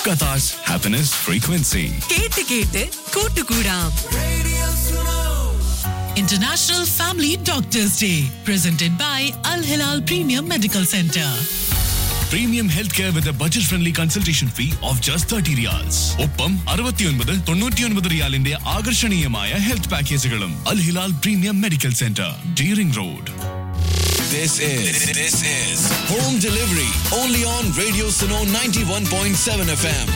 Qatar's happiness frequency. കേട്ട് കേട്ട് കൂട്ടുകൂടാം international family doctors day presented by Al Hilal premium medical centre Premium healthcare with a budget-friendly consultation fee of just 30 riyals. ഒപ്പം അറുപത്തിയൊൻപത് തൊണ്ണൂറ്റിയൊൻപത് റിയാലിന്റെ ആകർഷണീയമായ health പാക്കേജുകളും Al Hilal premium medical centre Deering road This is this is home delivery only on Radio Suno 91.7 FM.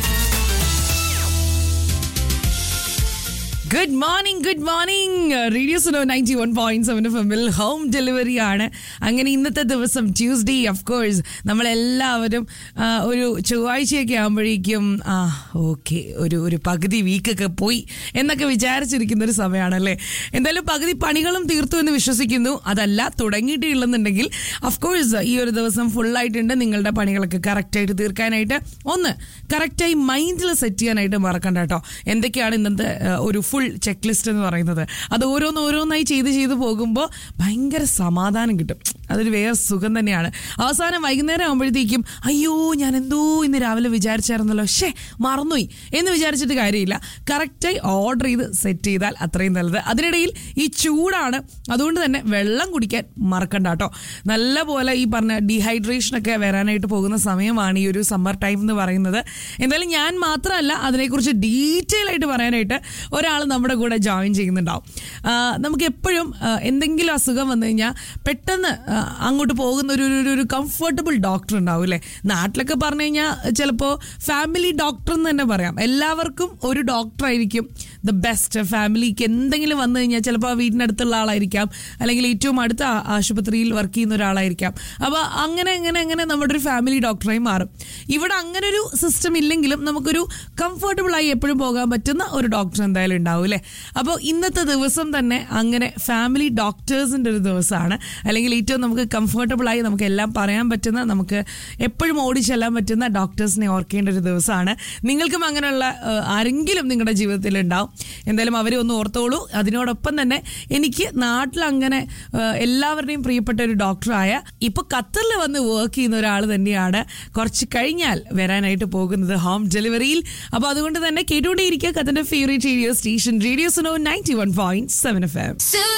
Good morning good morning radio Suno ninety one point seven F എമ്മിൽ home delivery ആണ് അങ്ങനെ ഇന്നത്തെ ദിവസം Tuesday of course നമ്മളെല്ലാവരും ആ, ഒരു ചൊവ്വാഴ്ചയൊക്കെ ആകുമ്പോഴേക്കും ആ ഓക്കെ ഒരു ഒരു പകുതി വീക്കൊക്കെ പോയി എന്നൊക്കെ വിചാരിച്ചിരിക്കുന്ന ഒരു സമയമാണല്ലേ എന്തായാലും പകുതി പണികളും തീർത്തു എന്ന് വിശ്വസിക്കുന്നു അതല്ല തുടങ്ങിയിട്ടുള്ളെന്നുണ്ടെങ്കിൽ ഓഫ് കോഴ്സ് ഈ ഒരു ദിവസം ഫുള്ളായിട്ടുണ്ട് നിങ്ങളുടെ പണികളൊക്കെ കറക്റ്റായിട്ട് തീർക്കാനായിട്ട് ഒന്ന് കറക്റ്റായി മൈൻഡിൽ സെറ്റ് ചെയ്യാനായിട്ട് മറക്കണ്ട കേട്ടോ എന്തൊക്കെയാണ് ഇന്നത്തെ ആ, ഒരു ഫുൾ ചെക്ക് ലിസ്റ്റ് എന്ന് പറയുന്നത് അത് ഓരോന്ന് ഓരോന്നായി ചെയ്ത് ചെയ്ത് പോകുമ്പോൾ ഭയങ്കര സമാധാനം കിട്ടും അതൊരു വേറെ സുഖം തന്നെയാണ് അവസാനം വൈകുന്നേരം ആകുമ്പോഴത്തേക്കും അയ്യോ ഞാൻ എന്തോ ഇന്ന് രാവിലെ വിചാരിച്ചായിരുന്നല്ലോ ഷേ മറന്നുപോയി എന്ന് വിചാരിച്ചിട്ട് കാര്യമില്ല കറക്റ്റായി ഓർഡർ ചെയ്ത് സെറ്റ് ചെയ്താൽ അത്രയും നല്ലത് അതിനിടയിൽ ഈ ചൂടാണ് അതുകൊണ്ട് തന്നെ വെള്ളം കുടിക്കാൻ മറക്കണ്ട കേട്ടോ നല്ല പോലെ ഈ പറഞ്ഞ ഡീഹൈഡ്രേഷൻ ഒക്കെ വരാനായിട്ട് പോകുന്ന സമയമാണ് ഈ ഒരു സമ്മർ ടൈം എന്ന് പറയുന്നത് എന്തായാലും ഞാൻ മാത്രമല്ല അതിനെക്കുറിച്ച് ഡീറ്റെയിൽ ആയിട്ട് പറയാനായിട്ട് ഒരാൾ നമ്മുടെ കൂടെ ജോയിൻ ചെയ്യുന്നുണ്ടാവും ആ, നമുക്ക് എപ്പോഴും ആ, എന്തെങ്കിലും അസുഖം വന്നു കഴിഞ്ഞാൽ പെട്ടെന്ന് ആ, അങ്ങോട്ട് പോകുന്ന ഒരു ഒരു- ഒരു കംഫർട്ടബിൾ ഡോക്ടർ ഉണ്ടാവും അല്ലേ നാട്ടിലൊക്കെ പറഞ്ഞു കഴിഞ്ഞാൽ ചിലപ്പോൾ ഫാമിലി ഡോക്ടർ എന്ന് തന്നെ പറയാം എല്ലാവർക്കും ഒരു ഡോക്ടർ ആയിരിക്കും ദ ബെസ്റ്റ് ഫാമിലിക്ക് എന്തെങ്കിലും വന്നു കഴിഞ്ഞാൽ ചിലപ്പോൾ വീടിനടുത്തുള്ള ആളായിരിക്കാം അല്ലെങ്കിൽ ഏറ്റവും അടുത്ത ആ- ആശുപത്രിയിൽ വർക്ക് ചെയ്യുന്ന ഒരാളായിരിക്കാം അപ്പോൾ അങ്ങനെ അങ്ങനെ അങ്ങനെ നമ്മുടെ ഒരു ഫാമിലി ഡോക്ടറായി മാറും ഇവിടെ അങ്ങനെ ഒരു സിസ്റ്റം ഇല്ലെങ്കിലും നമുക്കൊരു കംഫർട്ടബിൾ ആയി എപ്പോഴും പോകാൻ പറ്റുന്ന ഒരു ഡോക്ടർ എന്തായാലും ഉണ്ടാവും അല്ലേ അപ്പോൾ ഇന്നത്തെ ദിവസം തന്നെ അങ്ങനെ ഫാമിലി ഡോക്ടേഴ്സിൻ്റെ ഒരു ദിവസമാണ് അല്ലെങ്കിൽ ഏറ്റവും നമുക്ക് കംഫർട്ടബിൾ ആയി നമുക്ക് എല്ലാം പറയാൻ പറ്റുന്ന നമുക്ക് എപ്പോഴും ഓടിച്ചെല്ലാൻ പറ്റുന്ന ഡോക്ടേഴ്സിനെ ഓർക്കേണ്ട ഒരു ദിവസമാണ് നിങ്ങൾക്കും അങ്ങനെയുള്ള ആ, ആരെങ്കിലും നിങ്ങളുടെ ജീവിതത്തിൽ ഉണ്ടാവും എന്തായാലും അവരെ ഒന്ന് ഓർത്തോളൂ അതിനോടൊപ്പം തന്നെ എനിക്ക് നാട്ടിൽ അങ്ങനെ ആ, എല്ലാവരുടെയും പ്രിയപ്പെട്ട ഒരു ഡോക്ടറായ ഇപ്പൊ ഖത്തറിൽ വന്ന് വർക്ക് ചെയ്യുന്ന ഒരാൾ തന്നെയാണ് കുറച്ച് കഴിഞ്ഞാൽ വരാനായിട്ട് പോകുന്നത് ഹോം ഡെലിവറിയിൽ അപ്പൊ അതുകൊണ്ട് തന്നെ കേട്ടുകൊണ്ടേയിരിക്കുക ഖത്തറിന്റെ favourite radio station radio Suno ninety one point seven F M Soon